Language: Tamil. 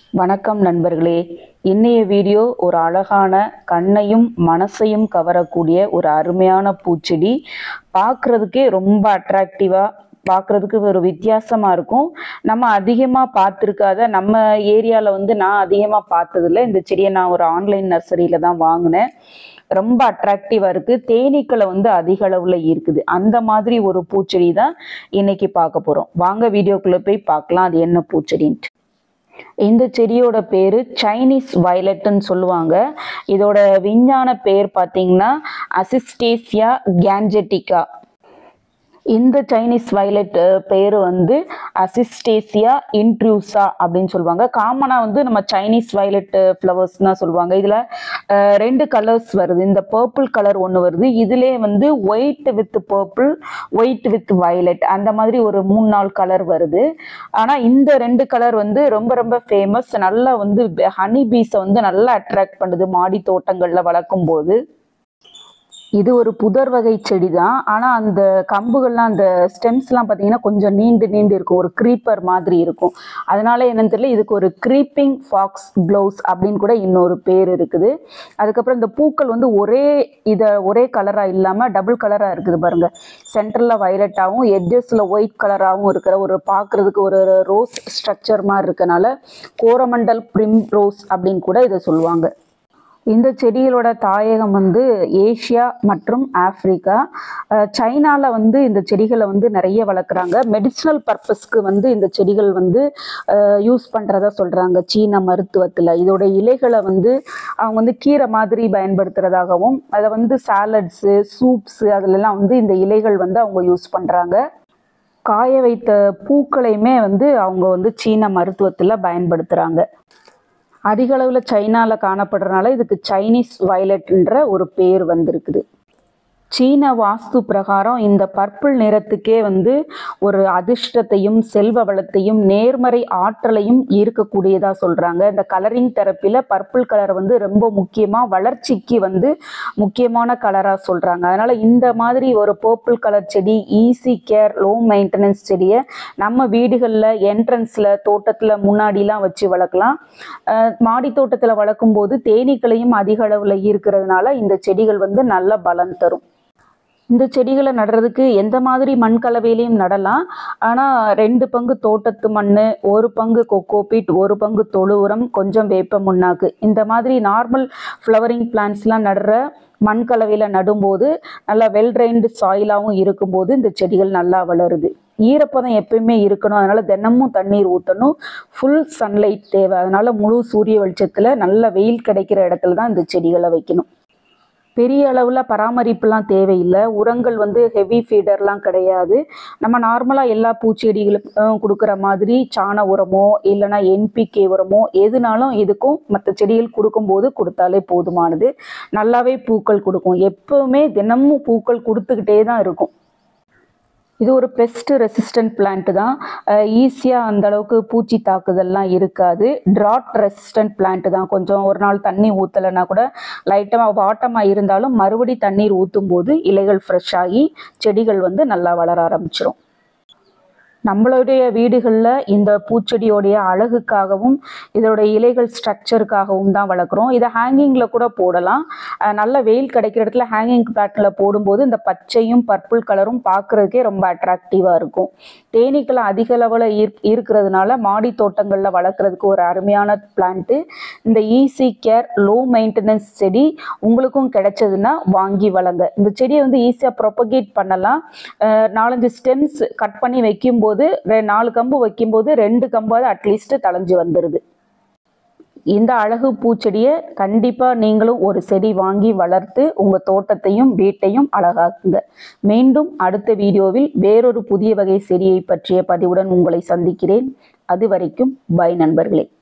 வணக்கம் நண்பர்களே இன்னைய வீடியோ ஒரு அழகான கண்ணையும் மனசையும் கவரக்கூடிய ஒரு அருமையான பூச்செடி பார்க்குறதுக்கே ரொம்ப அட்ராக்டிவாக பார்க்குறதுக்கு ஒரு வித்தியாசமாக இருக்கும் நம்ம அதிகமாக பார்த்துருக்காத நம்ம ஏரியாவில் வந்து நான் அதிகமாக பார்த்ததில்ல இந்த செடியை நான் ஒரு ஆன்லைன் நர்சரியில் தான் வாங்கினேன் ரொம்ப அட்ராக்டிவாக இருக்குது தேனீக்களை வந்து அதிக அளவில் இருக்குது அந்த மாதிரி ஒரு பூச்செடி தான் இன்னைக்கு பார்க்க போகிறோம் வாங்க வீடியோக்குள்ளே போய் பார்க்கலாம் அது என்ன பூச்செடின்ட்டு இந்த செடியோட பேரு சைனீஸ் வயலட்னு சொல்லுவாங்க இதோட விஞ்ஞான பேர் பார்த்தீங்கன்னா அசிஸ்டேசியா கேன்ஜெட்டிகா இந்த சைனீஸ் வயலட் பேர் வந்து அசிஸ்டேசியா இன்ட்ரூசா அப்படின்னு சொல்லுவாங்க காமனாக வந்து நம்ம சைனீஸ் வயலட் ஃப்ளவர்ஸ் தான் சொல்லுவாங்க இதில் ரெண்டு கலர்ஸ் வருது இந்த பர்பிள் கலர் ஒன்று வருது இதிலே வந்து white with purple white with violet அந்த மாதிரி ஒரு மூணு நாலு கலர் வருது ஆனால் இந்த ரெண்டு கலர் வந்து ரொம்ப ரொம்ப ஃபேமஸ் நல்லா வந்து ஹனி பீஸை வந்து நல்லா அட்ராக்ட் பண்ணுது மாடி தோட்டங்களில் வளர்க்கும் போது இது ஒரு புதர் வகை செடி தான் ஆனால் அந்த கம்புகள்லாம் அந்த ஸ்டெம்ஸ்லாம் பார்த்தீங்கன்னா கொஞ்சம் நீண்டு நீண்டு இருக்கும் ஒரு க்ரீப்பர் மாதிரி இருக்கும் அதனால என்னன்னு தெரியல இதுக்கு ஒரு க்ரீப்பிங் ஃபாக்ஸ் க்ளவுஸ் அப்படின்னு கூட இன்னொரு பேர் இருக்குது அதுக்கப்புறம் இந்த பூக்கள் வந்து ஒரே இதை ஒரே கலராக இல்லாமல் டபுள் கலராக இருக்குது பாருங்க சென்டரில் வயலட்டாகவும் எட்ஜஸில் ஒயிட் கலராகவும் இருக்கிற ஒரு பார்க்குறதுக்கு ஒரு ரோஸ் ஸ்ட்ரக்சர் மாதிரி இருக்கனால கோரமண்டல் பிரிம் ரோஸ் அப்படின்னு கூட இதை சொல்லுவாங்க இந்த செடிகளோட தாயகம் வந்து ஏஷியா மற்றும் ஆப்பிரிக்கா சைனாவில் வந்து இந்த செடிகளை வந்து நிறைய வளர்க்குறாங்க மெடிசினல் பர்பஸ்க்கு வந்து இந்த செடிகள் வந்து யூஸ் பண்ணுறதா சொல்கிறாங்க சீன மருத்துவத்தில் இதோட இலைகளை வந்து அவங்க வந்து கீரை மாதிரி பயன்படுத்துகிறதாகவும் அதை வந்து சாலட்ஸு சூப்ஸு அதிலெல்லாம் வந்து இந்த இலைகள் வந்து அவங்க யூஸ் பண்ணுறாங்க காய வைத்த பூக்களையுமே வந்து அவங்க வந்து சீன மருத்துவத்தில் பயன்படுத்துகிறாங்க அதிக அளவில் சைனாவில் காணப்படுறதுனால இதுக்கு சைனீஸ் வயலட்ன்ற ஒரு பேர் வந்திருக்குது சீன வாஸ்து பிரகாரம் இந்த பர்பிள் நிறத்துக்கே வந்து ஒரு அதிர்ஷ்டத்தையும் செல்வ வளத்தையும் நேர்மறை ஆற்றலையும் ஈர்க்கக்கூடியதாக சொல்கிறாங்க இந்த கலரிங் தெரப்பியில் பர்பிள் கலர் வந்து ரொம்ப முக்கியமாக வளர்ச்சிக்கு வந்து முக்கியமான கலராக சொல்கிறாங்க அதனால் இந்த மாதிரி ஒரு பர்பிள் கலர் செடி ஈஸி கேர் லோ மெயின்டெனன்ஸ் செடியை நம்ம வீடுகளில் என்ட்ரன்ஸில் தோட்டத்தில் முன்னாடிலாம் வச்சு வளர்க்கலாம் அஹ் மாடி தோட்டத்தில் வளர்க்கும் போது தேனீக்களையும் அதிக அளவில் ஈர்க்கிறதுனால இந்த செடிகள் வந்து நல்ல பலன் தரும் இந்த செடிகளை நடுறதுக்கு எந்த மாதிரி மண் கலவையிலையும் நடலாம் ஆனால் ரெண்டு பங்கு தோட்டத்து மண் ஒரு பங்கு கொக்கோபீட் ஒரு பங்கு தொழு உரம் கொஞ்சம் வேப்ப முன்னாக்கு இந்த மாதிரி நார்மல் ஃப்ளவரிங் பிளான்ட்ஸ்லாம் நடுற மண் கலவையில் நடும்போது நல்லா வெல் ட்ரைன்டு சாயிலாகவும் இருக்கும்போது இந்த செடிகள் நல்லா வளருது ஈரப்பதம் எப்பயுமே இருக்கணும் அதனால தினமும் தண்ணீர் ஊற்றணும் ஃபுல் சன்லைட் தேவை அதனால முழு சூரிய வெளிச்சத்தில் நல்ல வெயில் கிடைக்கிற இடத்துல தான் இந்த செடிகளை வைக்கணும் பெரிய அளவில் பராமரிப்புலாம் தேவையில்லை உரங்கள் வந்து ஹெவி ஃபீடர்லாம் கிடையாது நம்ம நார்மலாக எல்லா பூச்செடிகளுக்கும் கொடுக்குற மாதிரி சாண உரமோ இல்லைனா என்பிகே உரமோ எதுனாலும் இதுக்கும் மற்ற செடிகள் கொடுக்கும்போது கொடுத்தாலே போதுமானது நல்லாவே பூக்கள் கொடுக்கும் எப்போவுமே தினமும் பூக்கள் கொடுத்துக்கிட்டே தான் இருக்கும் இது ஒரு பெஸ்ட் ரெசிஸ்டன்ட் பிளான்ட் தான் ஈஸியாக அந்த அளவுக்கு பூச்சி தாக்குதல்லாம் இருக்காது ட்ராட் ரெசிஸ்டன்ட் பிளான்ட் தான் கொஞ்சம் ஒரு நாள் தண்ணி ஊற்றலைன்னா கூட லைட்டாக வாட்டமாக இருந்தாலும் மறுபடி தண்ணீர் ஊற்றும் போது இலைகள் ஃப்ரெஷ் ஆகி செடிகள் வந்து நல்லா வளர ஆரம்பிச்சிரும் நம்மளுடைய வீடுகளில் இந்த பூச்செடியோடைய அழகுக்காகவும் இதோட இலைகள் ஸ்ட்ரக்சருக்காகவும் தான் வளர்க்குறோம் இதை ஹேங்கிங்கில் கூட போடலாம் அஹ் நல்ல வெயில் கிடைக்கிற இடத்துல ஹேங்கிங் பேட்டில் போடும்போது இந்த பச்சையும் பர்பிள் கலரும் பார்க்குறதுக்கே ரொம்ப அட்ராக்டிவாக இருக்கும் தேனீக்களை அதிக அளவில் ஈர் ஈர்க்கிறதுனால மாடி தோட்டங்களில் வளர்க்குறதுக்கு ஒரு அருமையான பிளான்ட்டு இந்த ஈஸி கேர் லோ மெயின்டெனன்ஸ் செடி உங்களுக்கும் கிடைச்சதுன்னா வாங்கி வளங்க இந்த செடியை வந்து ஈஸியாக ப்ரொபகேட் பண்ணலாம் அஹ் நாலஞ்சு ஸ்டெம்ஸ் கட் பண்ணி வைக்கும்போது ரெ- நாலு கம்பு வைக்கும்போது ரெண்டு கம்பாவது அட்லீஸ்ட் தளைஞ்சு வந்துடுது இந்த அழகு பூச்செடியை கண்டிப்பாக நீங்களும் ஒரு செடி வாங்கி வளர்த்து உங்கள் தோட்டத்தையும் வீட்டையும் அழகாக்குங்க மீண்டும் அடுத்த வீடியோவில் வேறொரு புதிய வகை செடியை பற்றிய பதிவுடன் உங்களை சந்திக்கிறேன் அது வரைக்கும் பை நண்பர்களே